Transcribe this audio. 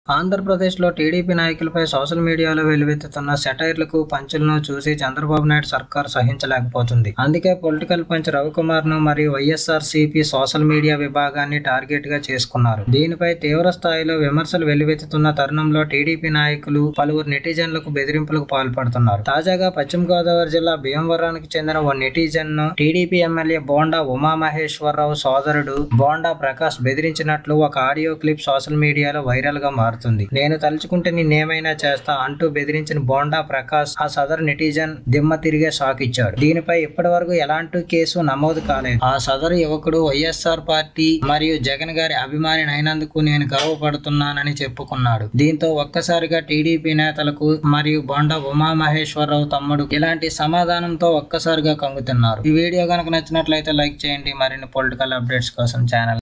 ఆంధ్రప్రదేశ్లో టీడీపీ నాయకులపై సోషల్ మీడియాలో వెలువెత్తుతున్న సెటైర్లకు పంచులను చూసి చంద్రబాబు నాయుడు సర్కార్ సహించలేకపోతుంది అందుకే పొలిటికల్ పంచ్ రవికుమార్ ను మరియు వైఎస్ఆర్ సిపి సోషల్ మీడియా విభాగాన్ని టార్గెట్ గా చేసుకున్నారు దీనిపై తీవ్ర స్థాయిలో విమర్శలు వెల్లువెత్తుతున్న తరుణంలో టీడీపీ నాయకులు పలువురు నెటిజన్లకు బెదిరింపులకు పాల్పడుతున్నారు తాజాగా పశ్చిమ గోదావరి జిల్లా భీమవరానికి చెందిన ఓ నెటిజన్ ను టీడీపీ ఎమ్మెల్యే బోండా ఉమామహేశ్వరరావు సోదరుడు బోండా ప్రకాష్ బెదిరించినట్లు ఒక ఆడియో క్లిప్ సోషల్ మీడియాలో వైరల్ గా మారుతుంది నేను తలుచుకుంటే నేనేమైనా చేస్తా అంటూ బెదిరించిన బోండా ప్రకాష్ ఆ సదరు నెటిజన్ దిమ్మ తిరిగే షాక్ ఇచ్చాడు దీనిపై ఇప్పటి వరకు ఎలాంటి కేసు నమోదు కాలేదు ఆ సదరు యువకుడు వైఎస్ఆర్ పార్టీ మరియు జగన్ గారి అభిమాని అయినందుకు నేను గర్వపడుతున్నానని చెప్పుకున్నాడు దీంతో ఒక్కసారిగా టీడీపీ నేతలకు మరియు బోండా ఉమామహేశ్వరరావు తమ్ముడు ఇలాంటి సమాధానంతో ఒక్కసారిగా కంగుతున్నారు ఈ వీడియో కనుక నచ్చినట్లయితే లైక్ చేయండి మరిన్ని పొలిటికల్ అప్డేట్స్ కోసం ఛానల్